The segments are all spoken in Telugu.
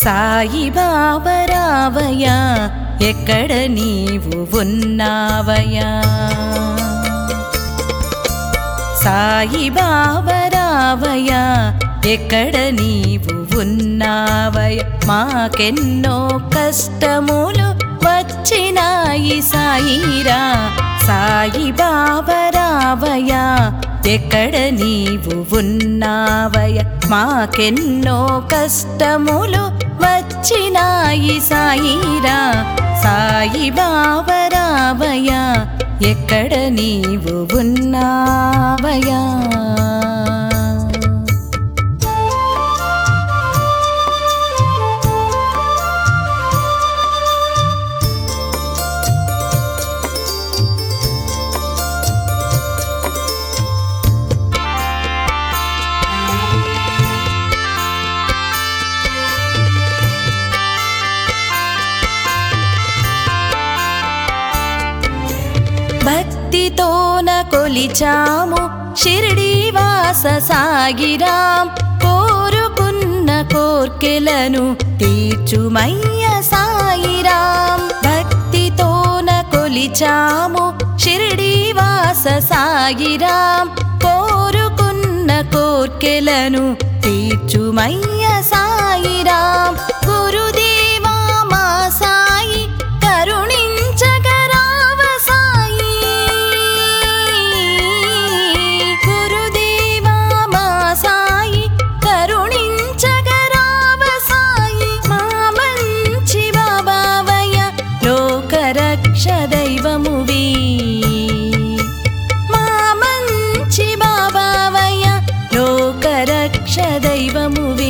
సాయి బాబరావయ్యా ఎక్కడ నీవు ఉన్నావయ్యా సాయి బాబరావయ్యా ఎక్కడ నీవు ఉన్నావయ్య మాకెన్నో కష్టములు వచ్చినాయి సాయిరా సాయి బాబరావయ్యా ఎక్కడ నీవు ఉన్నావయ్య మాకెన్నో కష్టములు వచ్చినాయి సాయిరా సాయి బాబరావయ్యా ఎక్కడ నీవు ఉన్నావయ్యా భక్తితోన కొలిచాము షిరిడీవాస సాగిరాం కోరుకున్న కోర్కెలను తీర్చుమయ్య సాయిరాం భక్తితోన కొలిచాము షిరిడీవాస సాగిరాం కోరుకున్న కోర్కెలను తీర్చుమయ్య సాయిరాం గురుదేవా మా సాయి కరుణించగరావ సాయి గురుదేవా మా సాయి కరుణించగరావ సాయి మా మంచి బాబావయ్య లోకరక్ష దైవమువి మా మంచి బాబావయ్య లోకరక్ష దైవమువి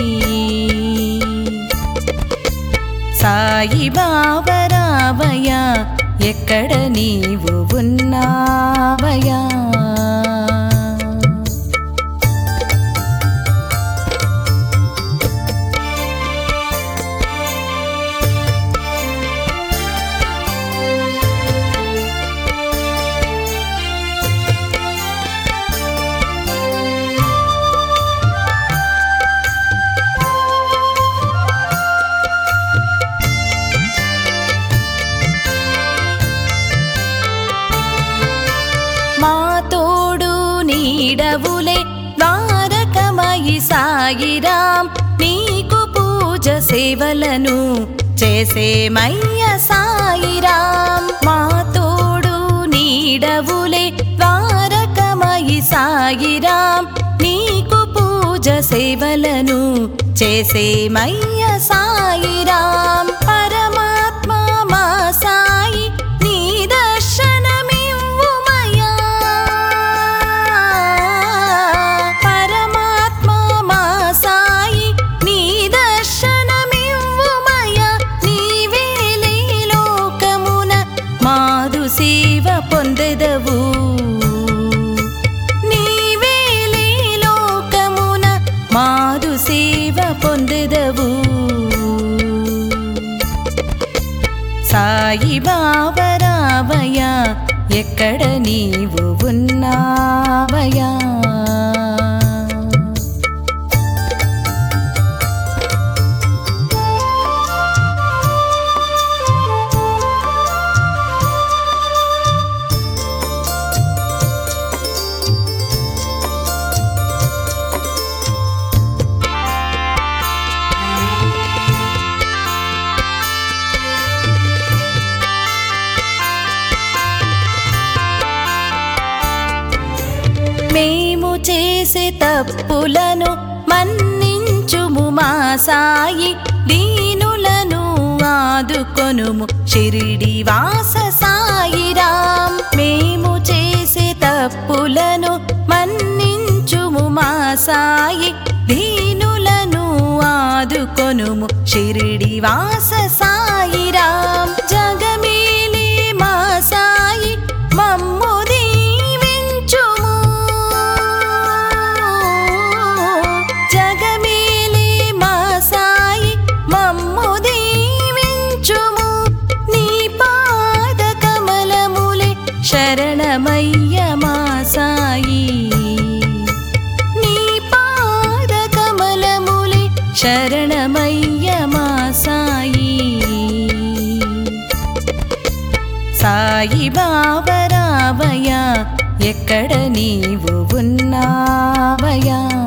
సాయి బాబరావయ్యా ఎక్కడ నీవు ఉన్నావయ్యా మా తోడు నీడవులే ద్వారకమయి సాయిరాం నీకు పూజ సేవలను చేసేమయ్య సాయిరాం మా తోడు నీడవులే ద్వారకమయి సాయిరాం నీకు పూజ సేవలను చేసేమయ్య సాయిరాం పరమాత్మ మా సాయి నీ దర్శనమివ్వుమయ్యా పరమాత్మ మా సాయి నీ దర్శనమివ్వుమయ్యా నీవేలే లోకమున మాదు సేవ పొందెదవు నీవేలే లోకమున మాదు సేవ పొందెదవు సాయి బాబరావయ్యా ఎక్కడ నీవు ఉన్నావయ్యా మేము చేసే తప్పులను మన్నించుము మా సాయి దీనులను ఆదుకొనుము షిరిడి వాస సాయిరాం మేము చేసే తప్పులను మన్నించుము మా సాయి దీనులను ఆదుకొనుము షిరిడి వాస సాయిరాం జగమేలే మా సాయి మమ్ము దీవించుము జగమేలే మా సాయి మమ్ము దీవించుము నీ పాద కమలములే శరణమయ్య మా సాయి నీ పాద కమలములే శరణమయ్య సాయి బాబరావయ్యా ఎక్కడ నీవు ఉన్నావయ్యా